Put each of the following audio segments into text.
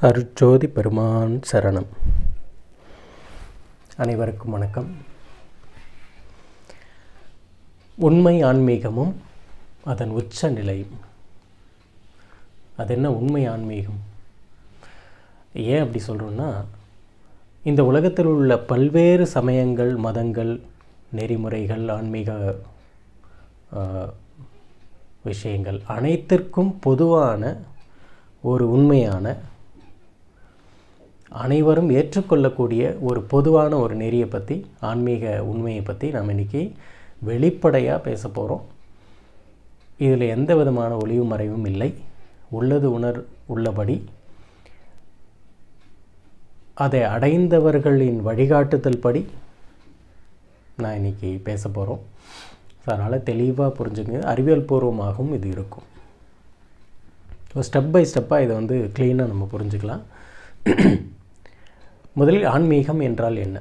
அருட்ஜோதி பெருமான் சரணம் அனைவருக்கும் வணக்கம் உண்மை ஆன்மீகமும் அதன் உச்ச நிலையும் அது என்ன உண்மை ஆன்மீகம் ஏன் அப்படி சொல்கிறோன்னா இந்த உலகத்தில் உள்ள பல்வேறு சமயங்கள் மதங்கள் நெறிமுறைகள் ஆன்மீக ஆ, விஷயங்கள் அனைத்திற்கும் பொதுவான ஒரு உண்மையான அனைவரும் ஏற்றுக்கொள்ளக்கூடிய ஒரு பொதுவான ஒரு நெறியை பற்றி ஆன்மீக உண்மையை பற்றி நாம் இன்றைக்கி வெளிப்படையாக பேச போகிறோம் இதில் எந்த விதமான ஒளிவு மறைவும் இல்லை உள்ளது உணர் உள்ளபடி அதை அடைந்தவர்களின் வழிகாட்டுதல் படி நான் இன்றைக்கி பேச போகிறோம் ஸோ அதனால் தெளிவாக புரிஞ்சுங்க அறிவியல் பூர்வமாகவும் இது இருக்கும் ஸோ ஸ்டெப் பை ஸ்டெப்பாக இதை வந்து க்ளீனாக நம்ம புரிஞ்சுக்கலாம் முதலில் ஆன்மீகம் என்றால் என்ன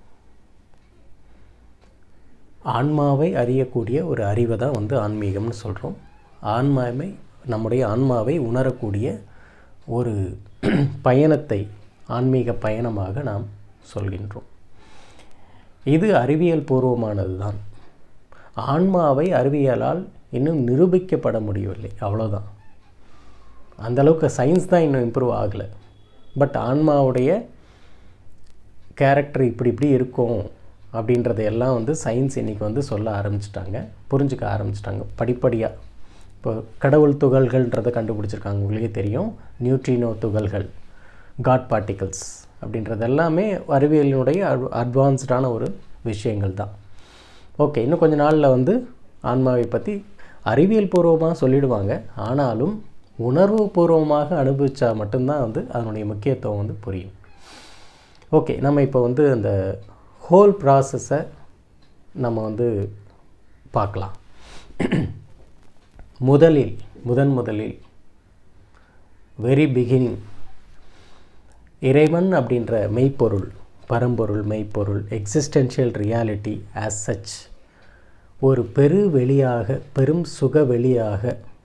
ஆன்மாவை அறியக்கூடிய ஒரு அறிவை தான் வந்து ஆன்மீகம்னு சொல்கிறோம் ஆன்மாவை நம்முடைய ஆன்மாவை உணரக்கூடிய ஒரு பயணத்தை ஆன்மீக பயணமாக நாம் சொல்கின்றோம் இது அறிவியல் பூர்வமானது தான் ஆன்மாவை அறிவியலால் இன்னும் நிரூபிக்கப்பட முடியவில்லை அவ்வளோதான் அந்த அளவுக்கு சயின்ஸ் தான் இன்னும் இம்ப்ரூவ் ஆகலை பட் ஆன்மாவுடைய கேரக்டர் இப்படி இப்படி இருக்கும் அப்படின்றதையெல்லாம் வந்து சயின்ஸ் இன்றைக்கி வந்து சொல்ல ஆரம்பிச்சிட்டாங்க புரிஞ்சுக்க ஆரம்பிச்சிட்டாங்க படிப்படியாக இப்போ கடவுள் துகள்கள்ன்றதை கண்டுபிடிச்சிருக்காங்க உங்களுக்கே தெரியும் நியூட்ரினோ துகள்கள் காட் பார்ட்டிகல்ஸ் அப்படின்றது எல்லாமே அறிவியலினுடைய அட்வான்ஸ்டான ஒரு விஷயங்கள் தான் ஓகே இன்னும் கொஞ்ச நாளில் வந்து ஆன்மாவை பற்றி அறிவியல் பூர்வமாக சொல்லிடுவாங்க ஆனாலும் உணர்வு பூர்வமாக அனுபவித்தா மட்டும்தான் வந்து அதனுடைய முக்கியத்துவம் வந்து புரியும் ஓகே நம்ம இப்போ வந்து அந்த ஹோல் ப்ராசஸை நம்ம வந்து பார்க்கலாம் முதலில் முதன் முதலில் வெரி பிகினிங் இறைவன் அப்படின்ற மெய்ப்பொருள் பரம்பொருள் மெய்ப்பொருள் எக்ஸிஸ்டென்ஷியல் ரியாலிட்டி ஆஸ் சச் ஒரு பெரு வெளியாக பெரும் சுக வெளியாக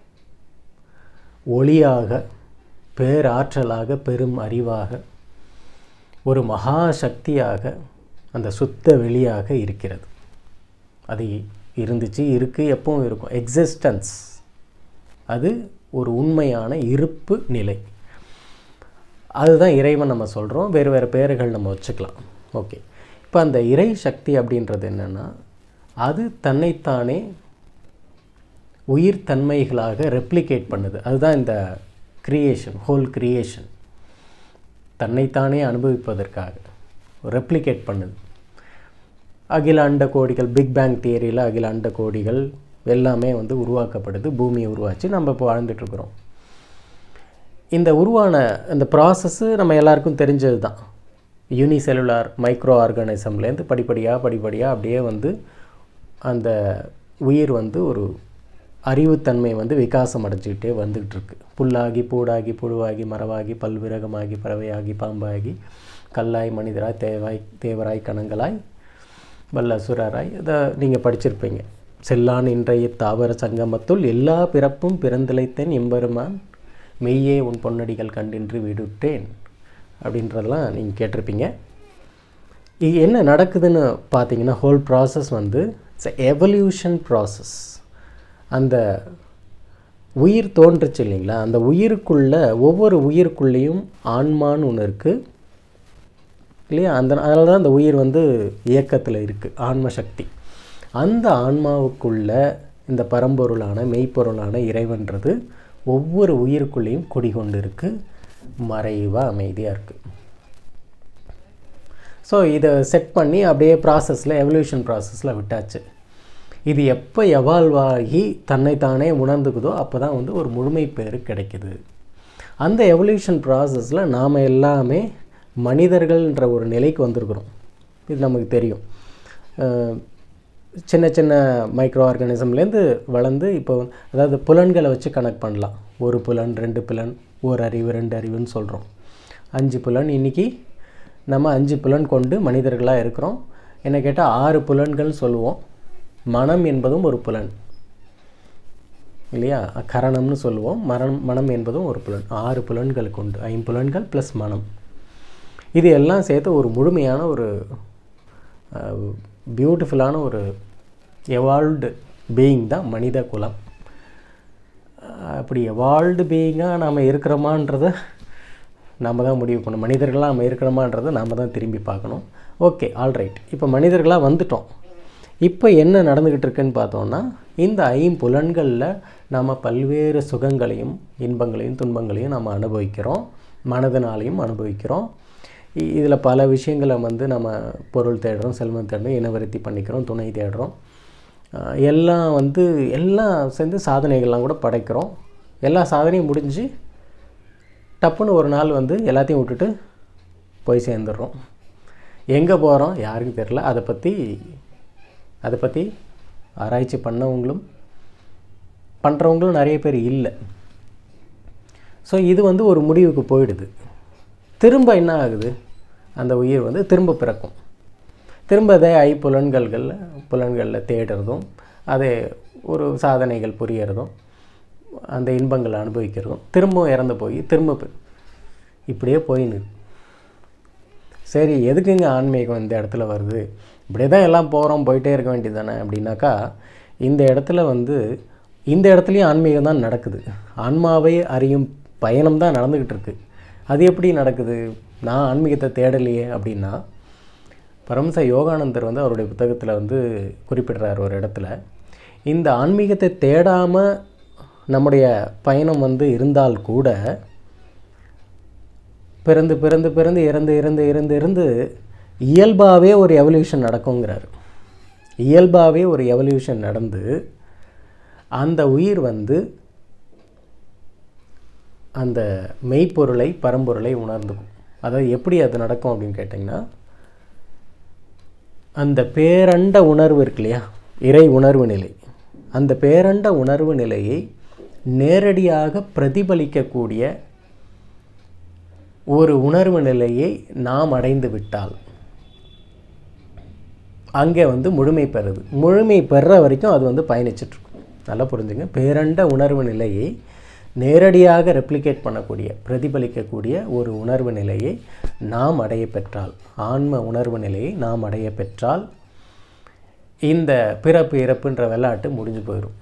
ஒளியாக பேராற்றலாக பெரும் அறிவாக ஒரு மகா சக்தியாக அந்த சுத்த வெளியாக இருக்கிறது அது இருந்துச்சு இருக்குது எப்பவும் இருக்கும் எக்ஸிஸ்டன்ஸ் அது ஒரு உண்மையான இருப்பு நிலை அதுதான் இறைவன் நம்ம சொல்கிறோம் வேறு வேறு பேர்கள் நம்ம வச்சுக்கலாம் ஓகே இப்போ அந்த இறை சக்தி அப்படின்றது என்னென்னா அது தன்னைத்தானே உயிர் தன்மைகளாக ரெப்ளிகேட் பண்ணுது அதுதான் இந்த கிரியேஷன் ஹோல் கிரியேஷன் தன்னைத்தானே அனுபவிப்பதற்காக ரெப்ளிகேட் பண்ணுது அகில அண்ட கோடிகள் பிக் பேங் தியரியில் அகில அண்ட கோடிகள் எல்லாமே வந்து உருவாக்கப்படுது பூமியை உருவாச்சு நம்ம இப்போ வாழ்ந்துட்டுருக்குறோம் இந்த உருவான இந்த ப்ராசஸ்ஸு நம்ம எல்லாருக்கும் தெரிஞ்சது தான் யூனிசெல்லுலார் மைக்ரோ ஆர்கானிசம்லேருந்து படிப்படியாக படிப்படியாக அப்படியே வந்து அந்த உயிர் வந்து ஒரு அறிவுத்தன்மை வந்து விகாசம் அடைஞ்சிக்கிட்டே வந்துக்கிட்டு இருக்கு புல்லாகி பூடாகி புழுவாகி மரவாகி பல்விரகமாகி பறவையாகி பாம்பாகி கல்லாய் மனிதராய் தேவாய் தேவராய் கணங்களாய் வல்ல அசுரராய் இதை நீங்கள் படிச்சிருப்பீங்க செல்லான் இன்றைய தாவர சங்கமத்துள் எல்லா பிறப்பும் பிறந்திழைத்தேன் எம்பெருமான் மெய்யே உன் பொன்னடிகள் கண்டின்று விடுட்டேன் அப்படின்றதெல்லாம் நீங்கள் கேட்டிருப்பீங்க இது என்ன நடக்குதுன்னு பார்த்தீங்கன்னா ஹோல் ப்ராசஸ் வந்து இட்ஸ் எவல்யூஷன் ப்ராசஸ் அந்த உயிர் தோன்றுச்சு இல்லைங்களா அந்த உயிருக்குள்ள ஒவ்வொரு உயிருக்குள்ளேயும் ஆன்மான்னு ஒன்று இருக்குது இல்லையா அந்த அதனால தான் அந்த உயிர் வந்து இயக்கத்தில் இருக்குது ஆன்ம சக்தி அந்த ஆன்மாவுக்குள்ள இந்த பரம்பொருளான மெய்ப்பொருளான இறைவன்றது ஒவ்வொரு உயிருக்குள்ளேயும் குடிகொண்டு இருக்குது மறைவாக அமைதியாக இருக்குது ஸோ இதை செட் பண்ணி அப்படியே ப்ராசஸில் எவல்யூஷன் ப்ராசஸில் விட்டாச்சு இது எப்போ எவால்வ் ஆகி தன்னைத்தானே உணர்ந்துக்குதோ அப்போ தான் வந்து ஒரு முழுமை பேர் கிடைக்குது அந்த எவல்யூஷன் ப்ராசஸில் நாம் எல்லாமே மனிதர்கள்ன்ற ஒரு நிலைக்கு வந்திருக்கிறோம் இது நமக்கு தெரியும் அஹ் சின்ன சின்ன மைக்ரோ ஆர்கானிசம்லேருந்து வளர்ந்து இப்போ அதாவது புலன்களை வச்சு கனெக்ட் பண்ணலாம் ஒரு புலன் ரெண்டு புலன் ஒரு அறிவு ரெண்டு அறிவுன்னு சொல்கிறோம் அஞ்சு புலன் இன்றைக்கி நம்ம அஞ்சு புலன் கொண்டு மனிதர்களாக இருக்கிறோம் என்ன கேட்டால் ஆறு புலன்கள் சொல்லுவோம் மனம் என்பதும் ஒரு புலன் இல்லையா கரணம்னு சொல்லுவோம் மரணம் மனம் என்பதும் ஒரு புலன் ஆறு புலன்களுக்கு உண்டு ஐம்புலன்கள் ப்ளஸ் மனம் இது எல்லாம் சேர்த்து ஒரு முழுமையான ஒரு பியூட்டிஃபுல்லான ஒரு எவால்வ்டு பீயிங் தான் மனித குலம் அஹ் அப்படி எவால்வ்டு பீயிங்காக நாம் இருக்கிறோமான்றத நாம் தான் முடிவு பண்ணணும் மனிதர்களாக நம்ம இருக்கிறோமான்றதை நாம் தான் திரும்பி பார்க்கணும் ஓகே ஆல்ரைட் இப்போ மனிதர்களாக வந்துட்டோம் இப்போ என்ன நடந்துக்கிட்டு இருக்குன்னு பார்த்தோம்னா இந்த ஐம்புலன்களில் நாம் பல்வேறு சுகங்களையும் இன்பங்களையும் துன்பங்களையும் நம்ம அனுபவிக்கிறோம் மனதினாலையும் அனுபவிக்கிறோம் இதில் பல விஷயங்களை வந்து நம்ம பொருள் தேடுறோம் செல்வம் தேடுறோம் இனவருத்தி பண்ணிக்கிறோம் துணை தேடுறோம் அஹ் எல்லாம் வந்து எல்லாம் சேர்ந்து சாதனைகள்லாம் கூட படைக்கிறோம் எல்லா சாதனையும் முடிஞ்சு டப்புன்னு ஒரு நாள் வந்து எல்லாத்தையும் விட்டுட்டு போய் சேர்ந்துடுறோம் எங்கே போகிறோம் யாருக்கும் தெரில அதை பற்றி அதை பற்றி ஆராய்ச்சி பண்ணவங்களும் பண்ணுறவங்களும் நிறைய பேர் இல்லை ஸோ இது வந்து ஒரு முடிவுக்கு போயிடுது திரும்ப என்ன ஆகுது அந்த உயிர் வந்து திரும்ப பிறக்கும் திரும்ப அதே ஐ புலன்கள்களில் புலன்களில் தேடுறதும் அதே ஒரு சாதனைகள் புரியறதும் அந்த இன்பங்களை அனுபவிக்கிறதும் திரும்பவும் இறந்து போய் திரும்ப பி- இப்படியே போயின்னு சரி எதுக்குங்க ஆன்மீகம் இந்த இடத்துல வருது இப்படியே தான் எல்லாம் போகிறோம் போயிட்டே இருக்க வேண்டியது தானே அப்படின்னாக்கா இந்த இடத்துல வந்து இந்த இடத்துலையும் ஆன்மீகம் தான் நடக்குது ஆன்மாவை அறியும் பயணம் தான் நடந்துக்கிட்டு இருக்கு அது எப்படி நடக்குது நான் ஆன்மீகத்தை தேடலையே அப்படின்னா பரமச யோகானந்தர் வந்து அவருடைய புத்தகத்தில் வந்து குறிப்பிடுறார் ஒரு இடத்துல இந்த ஆன்மீகத்தை தேடாமல் நம்முடைய பயணம் வந்து இருந்தால் கூட பிறந்து பிறந்து பிறந்து இறந்து இறந்து இறந்து இறந்து இயல்பாகவே ஒரு எவல்யூஷன் நடக்குங்கிறார் இயல்பாகவே ஒரு எவல்யூஷன் நடந்து அந்த உயிர் வந்து அந்த மெய்ப்பொருளை பரம்பொருளை உணர்ந்துக்கும் அதாவது எப்படி அது நடக்கும் அப்படின்னு கேட்டிங்கன்னா அந்த பேரண்ட உணர்வு இருக்கு இல்லையா இறை உணர்வு நிலை அந்த பேரண்ட உணர்வு நிலையை நேரடியாக பிரதிபலிக்கக்கூடிய ஒரு உணர்வு நிலையை நாம் அடைந்து விட்டால் அங்கே வந்து முழுமை பெறுது முழுமை பெற வரைக்கும் அது வந்து பயணிச்சிட்ருக்கும் நல்லா புரிஞ்சுங்க பேரண்ட உணர்வு நிலையை நேரடியாக ரெப்ளிகேட் பண்ணக்கூடிய பிரதிபலிக்கக்கூடிய ஒரு உணர்வு நிலையை நாம் அடைய பெற்றால் ஆன்ம உணர்வு நிலையை நாம் அடைய பெற்றால் இந்த பிறப்பு இறப்புன்ற விளையாட்டு முடிஞ்சு போயிடும்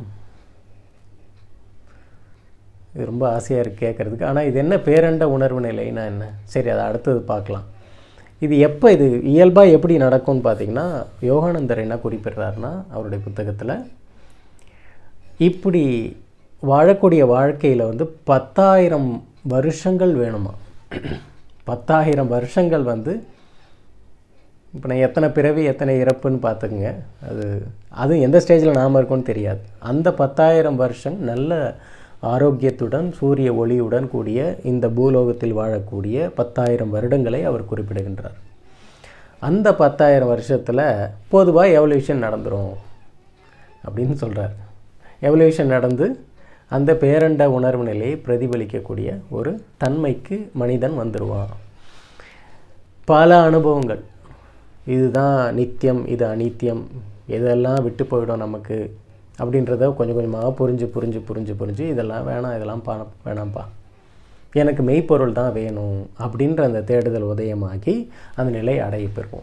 இது ரொம்ப ஆசையாக இருக்குது கேட்குறதுக்கு ஆனால் இது என்ன பேரண்ட உணர்வு நிலைன்னா என்ன சரி அதை அடுத்தது பார்க்கலாம் இது எப்போ இது இயல்பாக எப்படி நடக்கும்னு பார்த்தீங்கன்னா யோகானந்தர் என்ன குறிப்பிடுறாருன்னா அவருடைய புத்தகத்தில் இப்படி வாழக்கூடிய வாழ்க்கையில் வந்து பத்தாயிரம் வருஷங்கள் வேணுமா பத்தாயிரம் வருஷங்கள் வந்து இப்போ நான் எத்தனை பிறவி எத்தனை இறப்புன்னு பார்த்துக்குங்க அது அது எந்த ஸ்டேஜில் நாம் இருக்கோம்னு தெரியாது அந்த பத்தாயிரம் வருஷம் நல்ல ஆரோக்கியத்துடன் சூரிய ஒளியுடன் கூடிய இந்த பூலோகத்தில் வாழக்கூடிய பத்தாயிரம் வருடங்களை அவர் குறிப்பிடுகின்றார் அந்த பத்தாயிரம் வருஷத்தில் பொதுவாக எவல்யூஷன் நடந்துரும் அப்படின்னு சொல்கிறார் எவல்யூஷன் நடந்து அந்த பேரண்ட உணர்வு நிலையை பிரதிபலிக்கக்கூடிய ஒரு தன்மைக்கு மனிதன் வந்துடுவான் பல அனுபவங்கள் இதுதான் நித்தியம் இது அனித்தியம் இதெல்லாம் விட்டு போயிடும் நமக்கு அப்படின்றத கொஞ்சம் கொஞ்சமாக புரிஞ்சு புரிஞ்சு புரிஞ்சு புரிஞ்சு இதெல்லாம் வேணாம் இதெல்லாம் பா வேணாம்ப்பா எனக்கு மெய்ப்பொருள் தான் வேணும் அப்படின்ற அந்த தேடுதல் உதயமாகி அந்த நிலை அடைய பெறுவோம்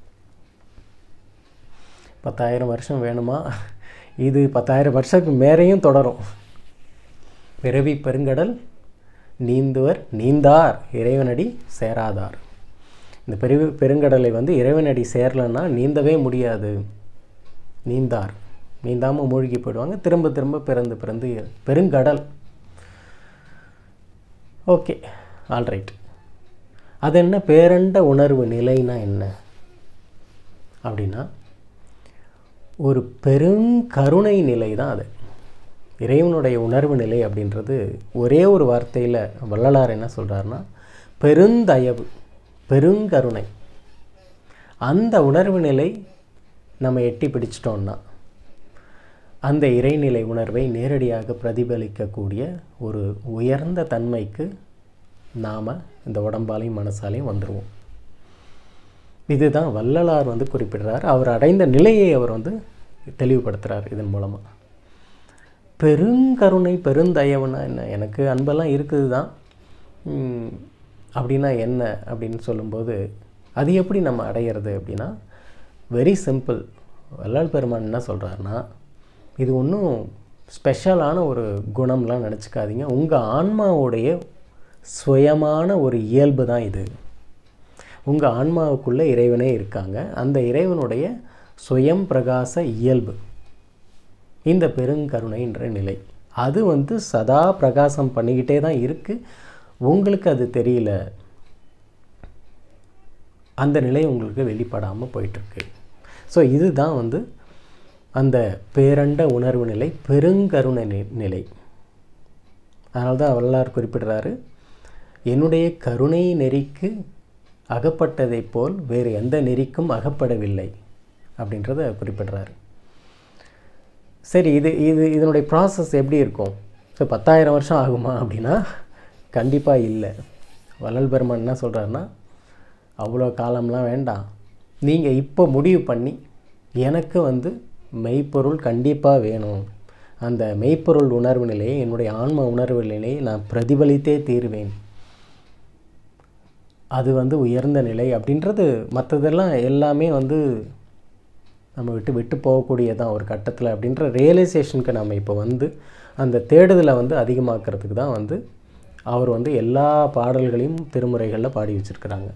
பத்தாயிரம் வருஷம் வேணுமா இது பத்தாயிரம் வருஷத்துக்கு மேலேயும் தொடரும் பிறவி பெருங்கடல் நீந்துவர் நீந்தார் இறைவனடி சேராதார் இந்த பெருவி பெருங்கடலை வந்து இறைவனடி சேரலைன்னா நீந்தவே முடியாது நீந்தார் நீந்தாமல் மூழ்கி போயிடுவாங்க திரும்ப திரும்ப பிறந்து பிறந்து பெருங்கடல் ஓகே ஆல்ரைட் அது என்ன பேரண்ட உணர்வு நிலைனா என்ன அப்படின்னா ஒரு பெருங்கருணை நிலை தான் அது இறைவனுடைய உணர்வு நிலை அப்படின்றது ஒரே ஒரு வார்த்தையில் வள்ளலார் என்ன சொல்கிறாருன்னா பெருந்தயவு பெருங்கருணை அந்த உணர்வு நிலை நம்ம எட்டி பிடிச்சிட்டோம்னா அந்த இறைநிலை உணர்வை நேரடியாக பிரதிபலிக்கக்கூடிய ஒரு உயர்ந்த தன்மைக்கு நாம் இந்த உடம்பாலையும் மனசாலையும் வந்துடுவோம் இதுதான் வள்ளலார் வந்து குறிப்பிடுறார் அவர் அடைந்த நிலையை அவர் வந்து தெளிவுபடுத்துகிறார் இதன் மூலமாக பெருங்கருணை பெருந்தயவுனா என்ன எனக்கு அன்பெல்லாம் இருக்குது தான் ம், அப்படின்னா என்ன அப்படின்னு சொல்லும்போது அது எப்படி நம்ம அடையிறது அப்படின்னா வெரி சிம்பிள் வல்லால் பெருமான் என்ன சொல்கிறாருன்னா இது ஒன்றும் ஸ்பெஷலான ஒரு குணம்லாம் நினச்சிக்காதீங்க உங்கள் ஆன்மாவுடைய சுயமான ஒரு இயல்பு தான் இது உங்கள் ஆன்மாவுக்குள்ளே இறைவனே இருக்காங்க அந்த இறைவனுடைய சுயம் பிரகாச இயல்பு இந்த பெருங்கருணைன்ற நிலை அது வந்து சதா பிரகாசம் பண்ணிக்கிட்டே தான் இருக்குது உங்களுக்கு அது தெரியல அந்த நிலை உங்களுக்கு வெளிப்படாமல் போயிட்டுருக்கு ஸோ இதுதான் வந்து அந்த பேரண்ட உணர்வு நிலை பெருங்கருணை நி- நிலை அதனால தான் வல்லார் குறிப்பிடுறாரு என்னுடைய கருணை நெறிக்கு அகப்பட்டதைப் போல் வேறு எந்த நெறிக்கும் அகப்படவில்லை அப்படின்றத குறிப்பிடுறாரு சரி இது இது இதனுடைய ப்ராசஸ் எப்படி இருக்கும் ஸோ பத்தாயிரம் வருஷம் ஆகுமா அப்படின்னா கண்டிப்பாக இல்லை வள்ளல் பெருமான் என்ன சொல்கிறாருன்னா அவ்வளோ காலம்லாம் வேண்டாம் நீங்கள் இப்போ முடிவு பண்ணி எனக்கு வந்து மெய்ப்பொருள் கண்டிப்பாக வேணும் அந்த மெய்ப்பொருள் உணர்வு நிலையை என்னுடைய ஆன்ம உணர்வு நிலையை நான் பிரதிபலித்தே தீருவேன் அது வந்து உயர்ந்த நிலை அப்படின்றது மற்றதெல்லாம் எல்லாமே வந்து நம்ம விட்டு விட்டு போகக்கூடியதான் ஒரு கட்டத்தில் அப்படின்ற ரியலைசேஷனுக்கு நம்ம இப்போ வந்து அந்த தேடுதலை வந்து அதிகமாக்குறதுக்கு தான் வந்து அவர் வந்து எல்லா பாடல்களையும் திருமுறைகளில் பாடி வச்சுருக்கிறாங்க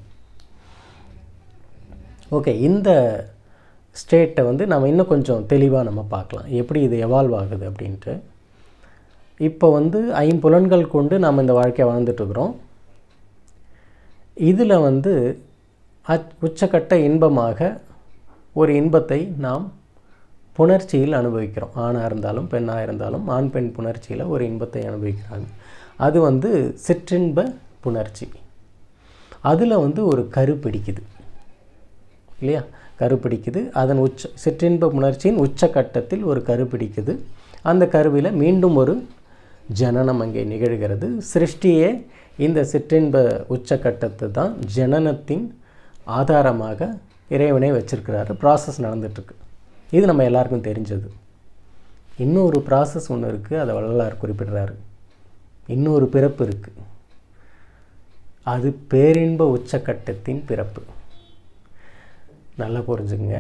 ஓகே இந்த ஸ்டேட்டை வந்து நம்ம இன்னும் கொஞ்சம் தெளிவாக நம்ம பார்க்கலாம் எப்படி இது எவால்வ் ஆகுது அப்படின்ட்டு இப்போ வந்து ஐம்புலன்கள் கொண்டு நாம் இந்த வாழ்க்கையை வாழ்ந்துட்டுருக்குறோம் இதில் வந்து அச்- உச்சக்கட்ட இன்பமாக ஒரு இன்பத்தை நாம் புணர்ச்சியில் அனுபவிக்கிறோம் ஆணாக இருந்தாலும் பெண்ணாக இருந்தாலும் ஆண் பெண் புணர்ச்சியில் ஒரு இன்பத்தை அனுபவிக்கிறாங்க அது வந்து சிற்றின்ப புணர்ச்சி அதில் வந்து ஒரு கரு பிடிக்குது இல்லையா கரு பிடிக்குது அதன் உச்ச சிற்றின்ப புணர்ச்சியின் உச்சக்கட்டத்தில் ஒரு கரு பிடிக்குது அந்த கருவில் மீண்டும் ஒரு ஜனனம் அங்கே நிகழ்கிறது சிருஷ்டியே இந்த சிற்றின்ப உச்சக்கட்டத்தை தான் ஜனனத்தின் ஆதாரமாக இறைவனே வச்சிருக்கிறாரு ப்ராசஸ் நடந்துட்டுருக்கு இது நம்ம எல்லாருக்கும் தெரிஞ்சது இன்னொரு ப்ராசஸ் ஒன்று இருக்குது அதை வள்ளலார் குறிப்பிடுறாரு இன்னொரு பிறப்பு இருக்குது அது பேரின்ப உச்சக்கட்டத்தின் பிறப்பு நல்லா புரிஞ்சுங்க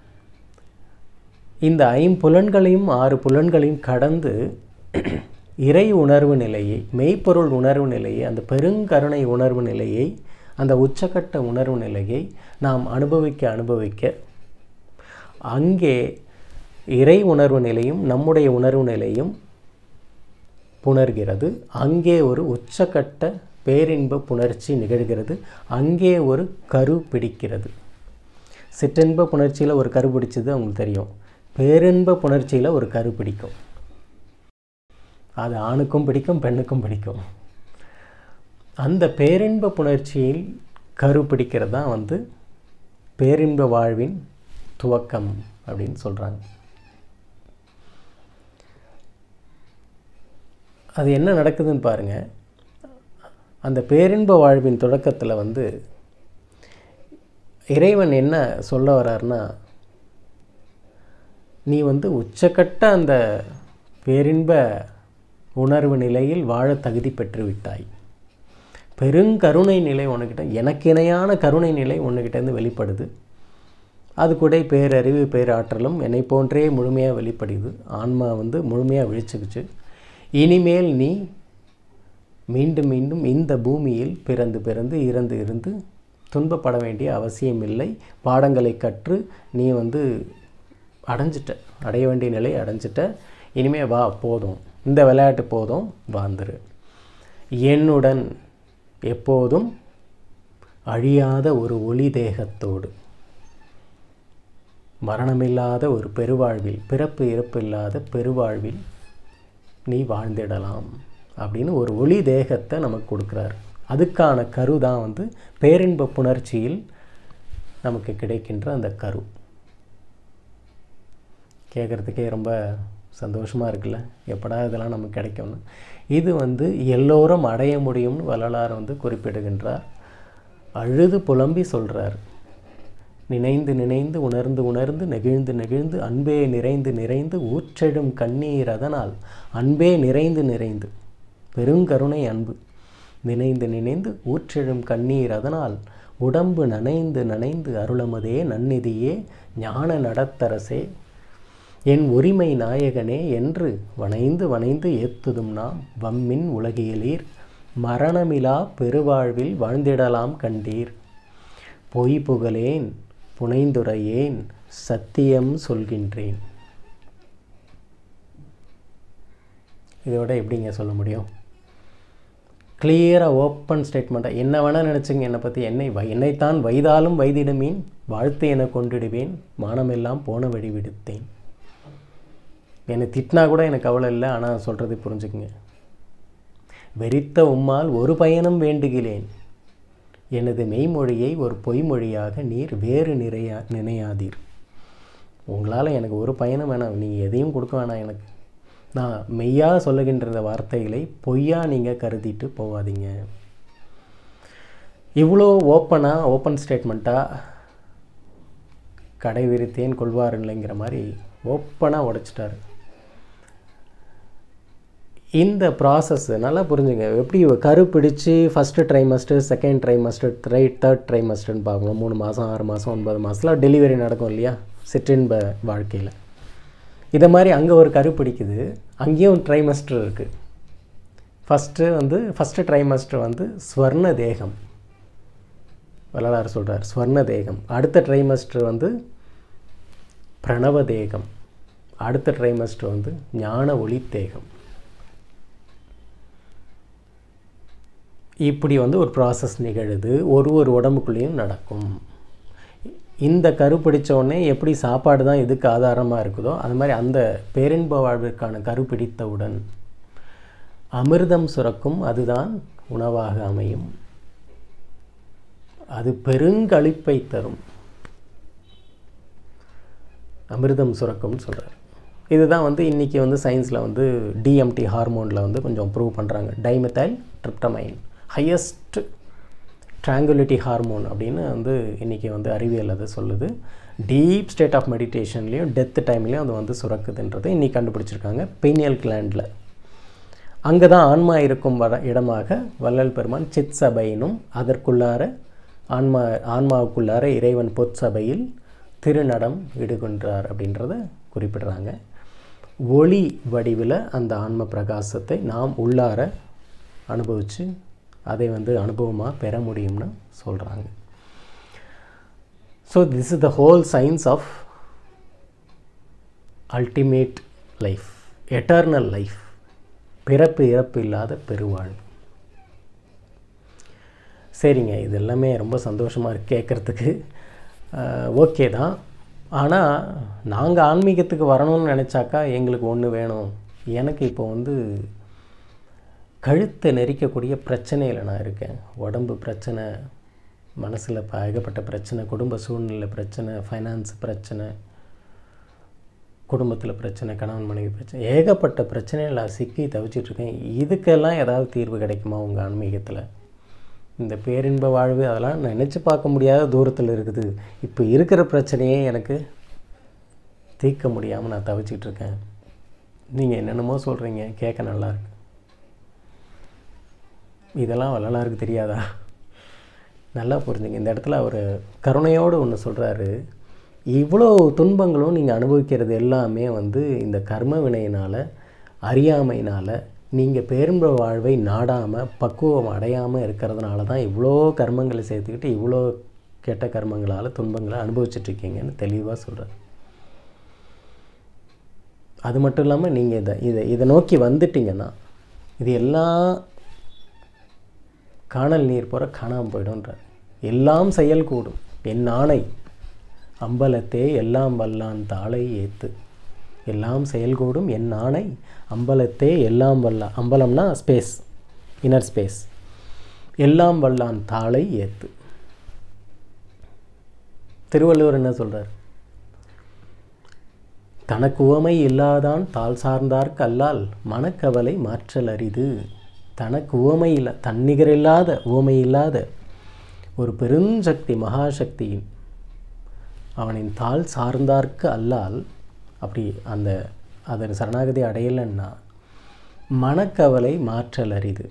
இந்த ஐம்புலன்களையும் ஆறு புலன்களையும் கடந்து இறை உணர்வு நிலையை மெய்ப்பொருள் உணர்வு நிலையை அந்த பெருங்கருணை உணர்வு நிலையை அந்த உச்சக்கட்ட உணர்வு நிலையை நாம் அனுபவிக்க அனுபவிக்க அங்கே இறை உணர்வு நிலையும் நம்முடைய உணர்வு நிலையும் புணர்கிறது அங்கே ஒரு உச்சக்கட்ட பேரின்ப புணர்ச்சி நிகழ்கிறது அங்கே ஒரு கரு பிடிக்கிறது சிற்றின்ப புணர்ச்சியில் ஒரு கரு பிடிச்சது அவங்களுக்கு தெரியும் பேரின்ப புணர்ச்சியில் ஒரு கரு பிடிக்கும் அது ஆணுக்கும் பிடிக்கும் பெண்ணுக்கும் பிடிக்கும் அந்த பேரின்ப புணர்ச்சியில் கரு பிடிக்கிறது தான் வந்து பேரின்ப வாழ்வின் துவக்கம் அப்படின்னு சொல்கிறாங்க அது என்ன நடக்குதுன்னு பாருங்கள் அந்த பேரின்ப வாழ்வின் தொடக்கத்தில் வந்து இறைவன் என்ன சொல்ல வர்றாருன்னா நீ வந்து உச்சக்கட்ட அந்த பேரின்ப உணர்வு நிலையில் வாழ தகுதி பெற்று விட்டாய் பெருங்கருணை நிலை உன்கிட்ட எனக்கு இணையான கருணை நிலை உன்கிட்டேருந்து வெளிப்படுது அது கூட பேரறிவு பேராற்றலும் என்னை போன்றே முழுமையாக வெளிப்படுது ஆன்மா வந்து முழுமையாக விழிச்சுக்குச்சு இனிமேல் நீ மீண்டும் மீண்டும் இந்த பூமியில் பிறந்து பிறந்து இறந்து இருந்து துன்பப்பட வேண்டிய அவசியமில்லை பாடங்களை கற்று நீ வந்து அடைஞ்சிட்ட அடைய வேண்டிய நிலை அடைஞ்சிட்ட இனிமே வா போதும் இந்த விளையாட்டு போதும் வாழ்ந்துரு என்னுடன் எப்போதும் அழியாத ஒரு ஒளி தேகத்தோடு மரணமில்லாத ஒரு பெருவாழ்வில் பிறப்பு இறப்பு இல்லாத பெருவாழ்வில் நீ வாழ்ந்திடலாம் அப்படின்னு ஒரு ஒளி தேகத்தை நமக்கு கொடுக்குறாரு அதுக்கான கரு தான் வந்து பேரின்ப புணர்ச்சியில் நமக்கு கிடைக்கின்ற அந்த கரு கேட்குறதுக்கே ரொம்ப சந்தோஷமாக இருக்குல்ல எப்படா இதெல்லாம் நமக்கு கிடைக்கும்னு இது வந்து எல்லோரும் அடைய முடியும்னு வள்ளலார் வந்து குறிப்பிடுகின்றார் அழுது புலம்பி சொல்கிறார் நினைந்து நினைந்து உணர்ந்து உணர்ந்து நெகிழ்ந்து நெகிழ்ந்து அன்பே நிறைந்து நிறைந்து ஊற்றெழும் கண்ணீர் அதனால் அன்பே நிறைந்து நிறைந்து பெருங்கருணை அன்பு நினைந்து நினைந்து ஊற்றெழும் கண்ணீர் அதனால் உடம்பு நனைந்து நனைந்து அருளமதே நன்னிதியே ஞான நடத்தரசே என் உரிமை நாயகனே என்று வனைந்து வனைந்து ஏத்துதும் நாம் வம்மின் உலகியலீர் மரணமிலா பெருவாழ்வில் வாழ்ந்திடலாம் கண்டீர் பொய் புகழேன் புனைந்துரையேன் சத்தியம் சொல்கின்றேன் இதோட எப்படிங்க சொல்ல முடியும் கிளியராக ஓப்பன் ஸ்டேட்மெண்ட்டாக என்ன வேணால் நினச்சிங்க என்னை பற்றி என்னை வை என்னைத்தான் வைதாலும் வைதிடுமீன் வாழ்த்து என கொண்டிடுவேன் மானமெல்லாம் போன வழி விடுத்தேன் என்னை திட்டினா கூட எனக்கு கவலை இல்லை ஆனால் சொல்கிறது புரிஞ்சுக்குங்க வெறித்த உம்மால் ஒரு பயணம் வேண்டுகிறேன் எனது மெய்மொழியை ஒரு பொய்மொழியாக நீர் வேறு நிறையா நினையாதீர் உங்களால் எனக்கு ஒரு பயணம் வேணாம் நீங்கள் எதையும் கொடுக்க வேணாம் எனக்கு நான் மெய்யாக சொல்லுகின்ற இந்த வார்த்தைகளை பொய்யா நீங்கள் கருதிட்டு போகாதீங்க இவ்வளோ ஓப்பனாக ஓப்பன் ஸ்டேட்மெண்ட்டாக கடை விரித்தேன் கொள்வார் இல்லைங்கிற மாதிரி ஓப்பனாக உடைச்சிட்டாரு இந்த ப்ராசஸ் நல்லா புரிஞ்சுங்க எப்படி கரு பிடிச்சி ஃபஸ்ட்டு ட்ரைமஸ்டர் செகண்ட் ட்ரைமஸ்டர் த்ரை தேர்ட் ட்ரைமஸ்டர்னு பார்க்கணும் மூணு மாதம் ஆறு மாதம் ஒன்பது மாதத்தில் டெலிவரி நடக்கும் இல்லையா சிற்றின்ப வாழ்க்கையில் இதை மாதிரி அங்கே ஒரு கரு பிடிக்குது அங்கேயும் ட்ரைமஸ்டர் இருக்குது ஃபஸ்ட்டு வந்து ஃபஸ்ட்டு ட்ரைமஸ்டர் வந்து ஸ்வர்ண தேகம் வரலாறு சொல்கிறார் ஸ்வர்ண தேகம் அடுத்த ட்ரைமஸ்டர் வந்து பிரணவ தேகம் அடுத்த ட்ரைமஸ்டர் வந்து ஞான ஒளி தேகம் இப்படி வந்து ஒரு ப்ராசஸ் நிகழுது ஒரு ஒரு உடம்புக்குள்ளேயும் நடக்கும் இந்த கரு பிடிச்ச உடனே எப்படி சாப்பாடு தான் எதுக்கு ஆதாரமாக இருக்குதோ அது மாதிரி அந்த பேரின்ப வாழ்விற்கான கரு பிடித்தவுடன் அமிர்தம் சுரக்கும் அதுதான் உணவாக அமையும் அது பெருங்களிப்பை தரும் அமிர்தம் சுரக்கும்னு சொல்கிறார் இதுதான் வந்து இன்றைக்கி வந்து சயின்ஸில் வந்து டிஎம்டி ஹார்மோனில் வந்து கொஞ்சம் ப்ரூவ் பண்ணுறாங்க dimethyl tryptamine highest tranquility hormone அப்படின்னு வந்து இன்றைக்கி வந்து அறிவியல் அது சொல்லுது டீப் ஸ்டேட் ஆஃப் மெடிடேஷன்லேயும் டெத் டைம்லேயும் அது வந்து சுரக்குதுன்றது இன்றைக்கி கண்டுபிடிச்சிருக்காங்க பெயினியல் கிளாண்டில் அங்கே தான் ஆன்மா இருக்கும் வர இடமாக வள்ளல் பெருமான் சித் சபையினும் அதற்குள்ளார ஆன்மா ஆன்மாவுக்குள்ளார இறைவன் பொற்சபையில் திருநடம் இடுகின்றார் அப்படின்றத குறிப்பிடுறாங்க ஒளி வடிவில் அந்த ஆன்ம பிரகாசத்தை நாம் உள்ளார அனுபவித்து அதை வந்து அனுபவமாக பெற முடியும்னு சொல்கிறாங்க so this is the whole science of ultimate life eternal life பிறப்பு இறப்பு இல்லாத பெருவாழ்வு சரிங்க இது எல்லாமே ரொம்ப சந்தோஷமாக இருக்கு கேட்குறதுக்கு ஓகே தான் ஆனால் நாங்கள் ஆன்மீகத்துக்கு வரணும்னு நினச்சாக்கா எங்களுக்கு ஒன்று வேணும் எனக்கு இப்போ வந்து கழுத்தை நெரிக்கக்கூடிய பிரச்சனையில் நான் இருக்கேன் உடம்பு பிரச்சனை மனசில் இப்போ ஏகப்பட்ட பிரச்சனை குடும்ப சூழ்நிலை பிரச்சனை ஃபைனான்ஸ் பிரச்சனை குடும்பத்தில் பிரச்சனை கணவன் மனைவி பிரச்சனை ஏகப்பட்ட பிரச்சனையில் நான் சிக்கி தவிச்சிட்ருக்கேன் இதுக்கெல்லாம் ஏதாவது தீர்வு கிடைக்குமா உங்கள் ஆன்மீகத்தில் இந்த பேரின்ப வாழ்வு அதெல்லாம் நினச்சி பார்க்க முடியாத தூரத்தில் இருக்குது இப்போ இருக்கிற பிரச்சனையே எனக்கு தீர்க்க முடியாமல் நான் தவிச்சிட்டு இருக்கேன் நீங்கள் என்னென்னமோ சொல்கிறீங்க கேட்க நல்லா இருக்கு இதெல்லாம் வள்ளலாருக்கு தெரியாதா நல்லா புரிஞ்சுங்க இந்த இடத்துல அவர் கருணையோடு ஒன்று சொல்கிறாரு இவ்வளோ துன்பங்களும் நீங்கள் அனுபவிக்கிறது எல்லாமே வந்து இந்த கர்ம வினையினால் அறியாமையினால் நீங்கள் பேரும்ப வாழ்வை நாடாமல் பக்குவம் அடையாமல் இருக்கிறதுனால தான் இவ்வளோ கர்மங்களை சேர்த்துக்கிட்டு இவ்வளோ கெட்ட கர்மங்களால் துன்பங்களை அனுபவிச்சிட்ருக்கீங்கன்னு தெளிவாக சொல்கிறார் அது மட்டும் இல்லாமல் நீங்கள் இதை இதை இதை நோக்கி வந்துட்டீங்கன்னா இது எல்லாம் காணல் நீர் போகிற காணாமல் போயிடும்ன்றார் எல்லாம் செயல் கூடும் என் ஆணை அம்பலத்தே எல்லாம் வல்லான் தாளை ஏத்து எல்லாம் செயல்கூடும் என் ஆணை அம்பலத்தே எல்லாம் வல்லா அம்பலம்னா ஸ்பேஸ் இன்னர் ஸ்பேஸ் எல்லாம் வல்லான் தாளை ஏத்து திருவள்ளுவர் என்ன சொல்கிறார் தனக்கு உவமை இல்லாதான் தாள் சார்ந்தார்க்கு அல்லால் மனக்கவலை மாற்றல் அரிது தனக்கு உவமை இல்லை தன்னிகரில்லாத உவமை இல்லாத ஒரு பெருஞ்சக்தி மகாசக்தியின் அவனின் தாள் சார்ந்தார்க்கு அல்லால் அப்படி அந்த அதன் சரணாகதி அடையலைன்னா மனக்கவலை மாற்றல் அரிது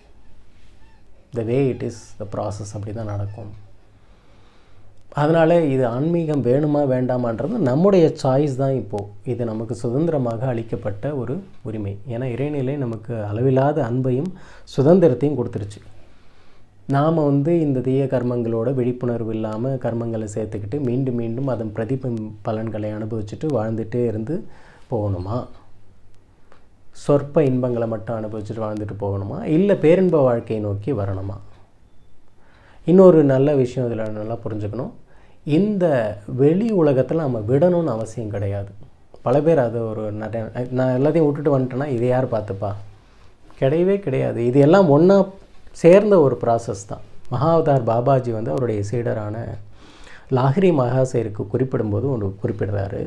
the way it is the process அப்படி தான் நடக்கும் அதனால் இது ஆன்மீகம் வேணுமா வேண்டாமான்றது நம்முடைய சாய்ஸ் தான் இப்போது இது நமக்கு சுதந்திரமாக அளிக்கப்பட்ட ஒரு உரிமை ஏன்னா இறைநிலை நமக்கு அளவில்லாத அன்பையும் சுதந்திரத்தையும் கொடுத்துருச்சு நாம் வந்து இந்த தீய கர்மங்களோட விழிப்புணர்வு இல்லாமல் கர்மங்களை சேர்த்துக்கிட்டு மீண்டும் மீண்டும் அதன் பிரதிபம் பலன்களை அனுபவிச்சுட்டு வாழ்ந்துகிட்டே இருந்து போகணுமா சொற்ப இன்பங்களை மட்டும் அனுபவிச்சுட்டு வாழ்ந்துட்டு போகணுமா இல்லை பேரின்ப வாழ்க்கையை நோக்கி வரணுமா இன்னொரு நல்ல விஷயம் இதில் நல்லா புரிஞ்சுக்கணும் இந்த வெளி உலகத்தில் நம்ம விடணும்னு அவசியம் கிடையாது பல பேர் அது ஒரு நிறைய நான் எல்லாத்தையும் விட்டுட்டு வந்துட்டேன்னா இதை யார் பார்த்துப்பா கிடையவே கிடையாது இது எல்லாம் ஒன்றா சேர்ந்த ஒரு ப்ராசஸ் தான் மகாவதார் பாபாஜி வந்து அவருடைய சீடரான லாகிரி மகாசேருக்கு குறிப்பிடும்போது ஒன்று குறிப்பிடுறாரு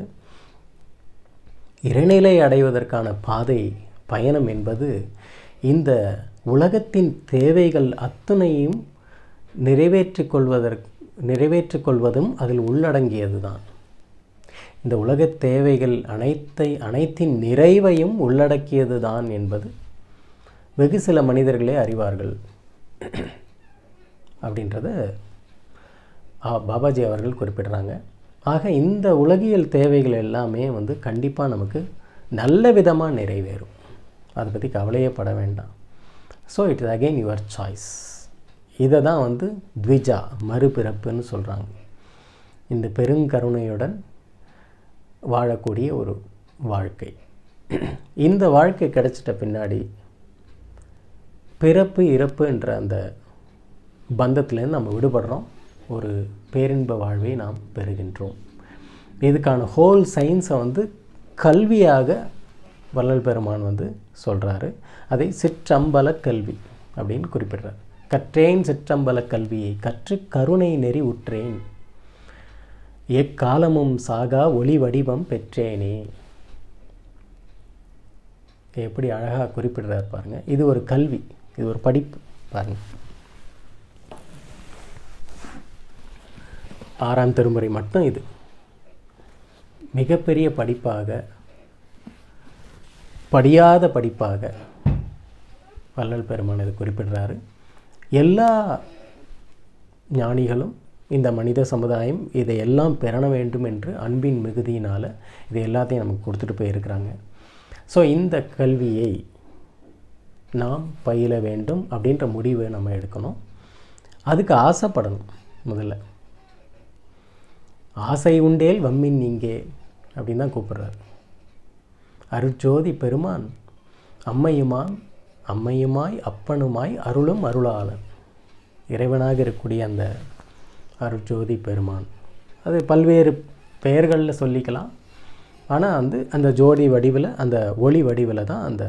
இறைநிலை அடைவதற்கான பாதை பயணம் என்பது இந்த உலகத்தின் தேவைகள் அத்தனையும் நிறைவேற்றிக் கொள்வதற்கு நிறைவேற்றிக் கொள்வதும் அதில் உள்ளடங்கியது தான் இந்த உலகத் தேவைகள் அனைத்தை அனைத்தின் நிறைவையும் உள்ளடக்கியது தான் என்பது வெகு சில மனிதர்களே அறிவார்கள் அப்படின்றத பாபாஜி அவர்கள் குறிப்பிடுறாங்க ஆக இந்த உலகியல் தேவைகள் எல்லாமே வந்து கண்டிப்பாக நமக்கு நல்ல விதமாக நிறைவேறும் அதை பற்றி கவலையே பட வேண்டாம் so it is again your choice இதை தான் வந்து த்விஜா மறுபிறப்புன்னு சொல்கிறாங்க இந்த பெருங்கருணையுடன் வாழக்கூடிய ஒரு வாழ்க்கை இந்த வாழ்க்கை கிடைச்சிட்ட பின்னாடி பிறப்பு இறப்பு என்ற அந்த பந்தத்துலேருந்து நம்ம விடுபடுறோம் ஒரு பேரின்ப வாழ்வை நாம் பெறுகின்றோம் இதுக்கான ஹோல் சயின்ஸை வந்து கல்வியாக வள்ளல் பெருமான் வந்து சொல்கிறாரு அதை சிற்றம்பல கல்வி அப்படின்னு குறிப்பிடுறார் கற்றேன் சிற்றம்பல கல்வியை கற்று கருணை நெறி உற்றேன் எக்காலமும் சாகா ஒளி வடிவம் பெற்றேனே எப்படி அழகாக குறிப்பிடுறார் பாருங்க இது ஒரு கல்வி இது ஒரு படிப்பு பாருங்க ஆறாம் திருமுறை மட்டும் இது மிகப்பெரிய படிப்பாக படியாத படிப்பாக வள்ளல் பெருமான் இது குறிப்பிடுறாரு எல்லா ஞானிகளும் இந்த மனித சமுதாயம் இதையெல்லாம் பெற வேண்டும் என்று அன்பின் மிகுதியினால் இது எல்லாத்தையும் நமக்கு கொடுத்துட்டு போயிருக்கிறாங்க ஸோ இந்த கல்வியை நாம் பயில வேண்டும் அப்படின்ற முடிவை நம்ம எடுக்கணும் அதுக்கு ஆசைப்படணும் முதல்ல ஆசை உண்டேல் வம்மின் நீங்கே அப்படின்னு தான் கூப்பிடுறாரு அருட்ஜோதி பெருமான் அம்மையுமான் அம்மையுமாய் அப்பனுமாய் அருளும் அருளாளன் இறைவனாக இருக்கக்கூடிய அந்த அருட்ஜோதி பெருமான் அது பல்வேறு பெயர்களில் சொல்லிக்கலாம் ஆனால் வந்து அந்த ஜோதி வடிவில் அந்த ஒளி வடிவில் தான் அந்த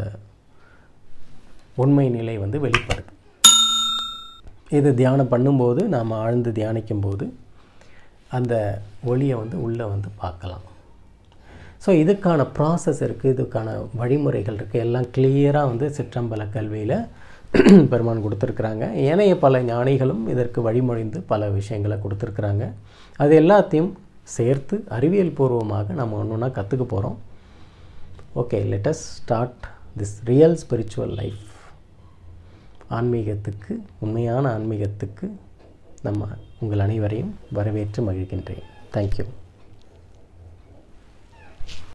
உண்மை நிலை வந்து வெளிப்படுது இது தியானம் பண்ணும்போது நாம் ஆழ்ந்து தியானிக்கும் போது அந்த ஒளியை வந்து உள்ளே வந்து பார்க்கலாம் ஸோ இதுக்கான ப்ராசஸ் இருக்குது இதுக்கான வழிமுறைகள் இருக்குது எல்லாம் கிளியராக வந்து சிற்றம்பல கல்வியில் பெருமான் கொடுத்துருக்குறாங்க ஏனைய பல ஞானிகளும் இதற்கு வழிமொழிந்து பல விஷயங்களை கொடுத்துருக்குறாங்க அது எல்லாத்தையும் சேர்த்து அறிவியல் பூர்வமாக நம்ம ஒன்று ஒன்றா கற்றுக்க போகிறோம் okay let's start this real spiritual life ஆன்மீகத்துக்கு உண்மையான ஆன்மீகத்துக்கு நம்ம உங்கள் அனைவரையும் வரவேற்று மகிழ்கின்றேன் தேங்க்யூ